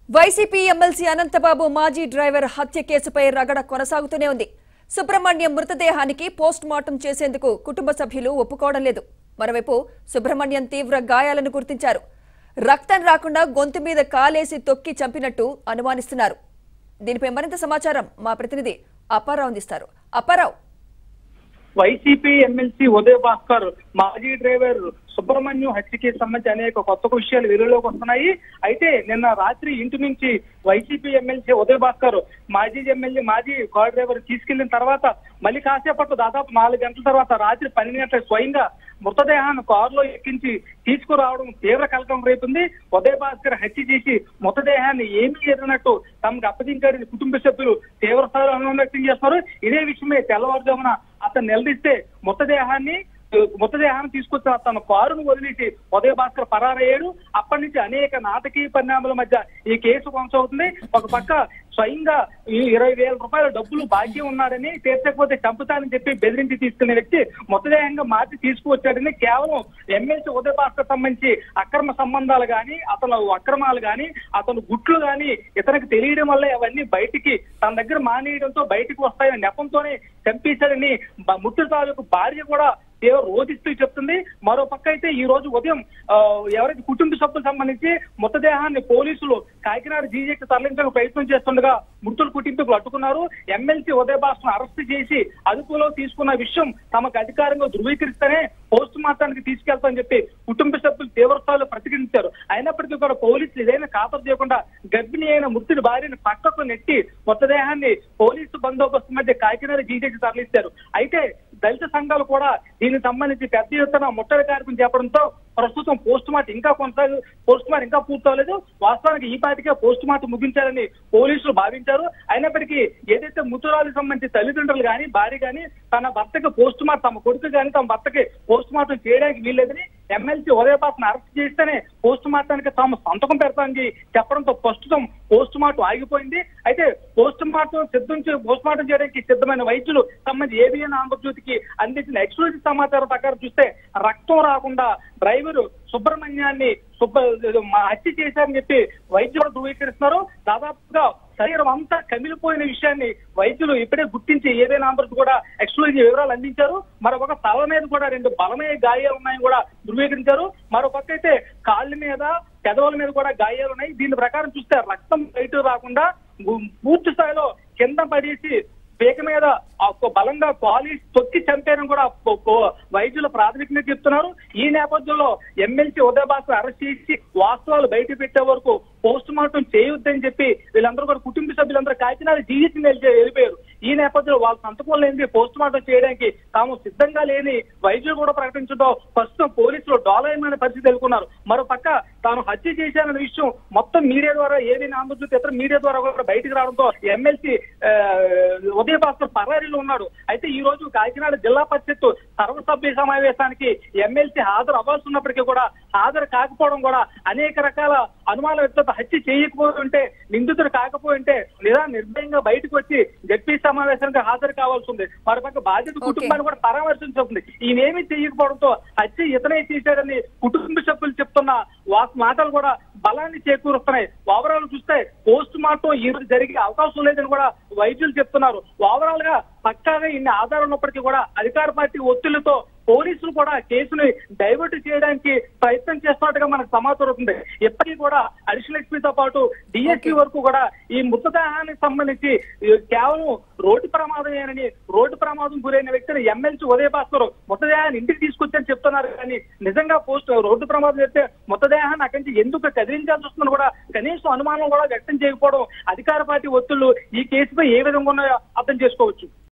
YCP MLC Anantha Babu మాజీ driver హత్య కేసుపై రగడ కొనసాగుతూనే ఉంది సుబ్రహ్మణ్యం మృతదేహానికి పోస్ట్ మార్టం చేసేందుకు కుటుంబ సభ్యులు ఒప్పుకోవడం లేదు మరోవైపు సుబ్రహ్మణ్యం తీవ్ర గాయాలను గుర్తించారు రక్తం రాకుండా గొంతు మీద కాలేసి తొక్కి చంపినట్టు అనుమానిస్తున్నారు దీనిపై మరింత సమాచారం మా ప్రతినిధి అప్పారావు అందిస్తారు అప్పారావు వైసీపీ ఎమ్మెల్సీ ఉదయ్ భాస్కర్ మాజీ డ్రైవర్ సుబ్రహ్మణ్యం హత్యకి సంబంధించి అనేక కొత్త విషయాలు వెలుగులోకి వస్తున్నాయి అయితే నిన్న రాత్రి ఇంటి నుంచి వైసీపీ ఎమ్మెల్సీ ఉదయ్ భాస్కర్ మాజీ ఎమ్మెల్యే మాజీ కార్ డ్రైవర్ తీసుకెళ్లిన తర్వాత మళ్ళీ కాసేపట్లో దాదాపు నాలుగు గంటల తర్వాత రాత్రి పన్నెండు గంటలకు స్వయంగా మృతదేహాన్ని కారులో ఎక్కించి తీసుకురావడం తీవ్ర కలకం రేపుంది ఉదయ్ భాస్కర్ హత్య చేసి మృతదేహాన్ని ఏమీ ఎరిగినట్టు తమకు అప్పగించాడని కుటుంబ సభ్యులు తీవ్ర స్థాయిలో అనుమానం వ్యక్తం చేస్తున్నారు ఇదే విషయమే తెల్లవారుజామున అతను నిలదీస్తే మృతదేహాన్ని మృతదేహాన్ని తీసుకొచ్చిన తన కారును వదిలేసి ఉదయ భాస్కర్ పరారయ్యాడు అప్పటి నుంచి అనేక నాటకీయ పరిణామాల మధ్య ఈ కేసు కొనసాగుతుంది ఒక పక్క స్వయంగా ఈ ఇరవై వేల రూపాయల డబ్బులు బాకీ ఉన్నాడని తీర్చకపోతే చంపుతానని చెప్పి బెదిరించి తీసుకునే వ్యక్తి మృతదేహంగా మార్చి తీసుకువచ్చాడని కేవలం ఎమ్మెల్సీ ఉదయ భాస్కర్ సంబంధించి అక్రమ సంబంధాలు గాని అతను అక్రమాలు గాని అతను గుట్లు గాని ఇతనికి తెలియడం వల్ల అవన్నీ బయటికి తన దగ్గర మానేయడంతో బయటికి వస్తాయని నెపంతోనే చంపేశాడని బ- ముట్టు తాలూకు భార్య కూడా తీవ్ర రోధిస్తూ చెప్తుంది మరో పక్క అయితే ఈ రోజు ఉదయం ఆ, ఎవరైతే కుటుంబ సభ్యులకు సంబంధించి మృతదేహాన్ని పోలీసులు కాకినాడ జీజేకి తరలించడానికి ప్రయత్నం చేస్తుండగా మృతుల కుటుంబీకులు అడ్డుకున్నారు ఎమ్మెల్సీ ఉదయ భాస్కర్ అరెస్ట్ చేసి అదుపులో తీసుకున్న విషయం తమకు అధికారంగా ధృవీకరిస్తేనే పోస్ట్ మార్టానికి తీసుకెళ్తామని చెప్పి కుటుంబ సభ్యులు తీవ్ర స్థాయిలో ప్రతిఘటించారు అయినప్పటికీ కూడా పోలీసులు ఏదైనా ఖాతరు చేయకుండా గర్భిణి అయిన మృతుడి భార్యని పక్కకు నెట్టి మృతదేహాన్ని పోలీసు బందోబస్తు మధ్య కాకినాడ జీజేకి తరలించారు అయితే దళిత సంఘాలు కూడా దీనికి సంబంధించి పెద్ద ఎత్తున ముట్టడి కార్యక్రమం చేపడంతో ప్రస్తుతం పోస్ట్ మార్టం ఇంకా కొనసాగు పోస్ట్ మార్టం ఇంకా పూర్తవలేదు వాస్తవానికి ఈ పాటికే పోస్ట్ మార్టం ముగించాలని పోలీసులు భావించారు అయినప్పటికీ ఏదైతే మృతురాలకు సంబంధించి తల్లిదండ్రులు కానీ భార్య కానీ తన భర్తకి పోస్ట్ మార్టం తమ కొడుకు కానీ తమ భర్తకి పోస్ట్ మార్టం చేయడానికి వీల్లేదని ఎమ్మెల్సీ ఉదయపాసను అరెస్ట్ చేస్తేనే పోస్ట్ మార్టానికి తాము సంతకం పెడతామని చెప్పడంతో ప్రస్తుతం పోస్ట్ మార్టం ఆగిపోయింది అయితే పోస్ట్ మార్టం సిద్ధం చే- పోస్ట్ మార్టం చేయడానికి సిద్ధమైన వైద్యులు సంబంధించి ఏబిఎన్ ఆంధ్రజ్యోతికి అందించిన ఎక్స్క్లూజివ్ సమాచారం ప్రకారం చూస్తే రక్తం రాకుండా డ్రైవరు సుబ్రహ్మణ్యాన్ని సుబ్బ మా హత్య చేశారని చెప్పి వైద్యులు ధృవీకరిస్తున్నారు దాదాపుగా శరీరం అంతా కమిలిపోయిన విషయాన్ని వైద్యులు ఇప్పుడే గుర్తించి ఏదైనా ఆంధ్రజ్యోతి కూడా ఎక్స్క్లూజివ్ వివరాలు అందించారు మరొక తల మీద కూడా రెండు బలమైన గాయాలు ఉన్నాయని కూడా ధృవీకరించారు మరో పక్క అయితే కాళ్ళ మీద పెదవుల మీద కూడా గాయాలు ఉన్నాయి దీని ప్రకారం చూస్తే రక్తం బయట రాకుండా గు- పూర్తి స్థాయిలో కింద పడేసి పేక మీద ఆ ఒక బలంగా పాలిష్ తొక్కి చంపారని కూడా పో- పో- వైద్యులు ప్రాథమికంగా చెప్తున్నారు ఈ నేపథ్యంలో ఎమ్మెల్సీ ఉదయ భాస్కర్ అరెస్ట్ చేసి వాస్తవాలు బయట పెట్టే వరకు పోస్ట్ మార్టం చేయొద్దని చెప్పి వీళ్ళందరూ కూడా కుటుంబ సభ్యులందరూ కాకినాడ జీహెచ్ వెళ్ళిపోయారు ఈ నేపథ్యంలో వాళ్ళ సంతకం లేని పోస్ట్ మార్టం చేయడానికి తాము సిద్ధంగా లేని వైద్యులు కూడా ప్రకటించడంతో ప్రస్తుతం పోలీసులు డోలయమైన పరిస్థితి ఎదుర్కొన్నారు మరో పక్క తాను హత్య చేశానన్న విషయం మొత్తం మీడియా ద్వారా ఏదైనా ఆంధ్రజ్యోతి ఇతర మీడియా ద్వారా కూడా బయటికి రావడంతో ఎమ్మెల్సీ ఉదయ భాస్కర్ పరారీలో ఉన్నాడు అయితే ఈ రోజు కాకినాడ జిల్లా పరిషత్ సర్వసభ్య సమావేశానికి ఎమ్మెల్సీ హాజరు అవ్వాల్సి ఉన్నప్పటికీ కూడా హాజరు కాకపోవడం కూడా అనేక రకాల అనుమానాల వ్యక్తత హత్య చేయకపోయి ఉంటే నిందితుడు కాకపోయి ఉంటే లేదా నిర్భయంగా బయటకు వచ్చి జడ్పీ సమావేశానికి హాజరు కావాల్సి ఉంది మరోపక్క బాధిత Okay. కుటుంబాన్ని కూడా పరామర్శించుకుంది ఈయనేమి చేయకపోవడంతో హత్య ఇతనే చేశాడని కుటుంబ సభ్యులు చెప్తున్న వా- మాటలు కూడా బలాన్ని చేకూరుస్తున్నాయి ఓవరాల్ చూస్తే పోస్ట్ మార్టం ఈ రోజు జరిగే అవకాశం లేదని కూడా వైద్యులు చెప్తున్నారు ఓవరాల్ గా పక్కాగా ఇన్ని ఆధారాలు ఉన్నప్పటికీ కూడా అధికార పార్టీ ఒత్తిళ్లతో పోలీసులు కూడా కేసుని డైవర్ట్ చేయడానికి ప్రయత్నం చేస్తున్నట్టుగా మనకు సమాచారం అవుతుంది ఇప్పటికీ కూడా అడిషనల్ ఎస్పీతో పాటు డిఎస్పీ Okay. వరకు కూడా ఈ మృతదేహానికి సంబంధించి ఈ కేవలం రోడ్డు ప్రమాదమేనని రోడ్డు ప్రమాదం గురైన వ్యక్తిని ఎమ్మెల్సీ ఉదయ భాస్కర్ మృతదేహాన్ని ఇంటికి తీసుకొచ్చని చెప్తున్నారు కానీ నిజంగా పోస్ట్ రోడ్డు ప్రమాదం చెప్తే మృతదేహాన్ని అక్కడి నుంచి ఎందుకు కదిలించాల్సి వస్తుందని కూడా కనీసం అనుమానం కూడా వ్యక్తం చేయకపోవడం అధికార పార్టీ ఒత్తిళ్లు ఈ కేసుపై ఏ విధంగా ఉన్నాయో అర్థం చేసుకోవచ్చు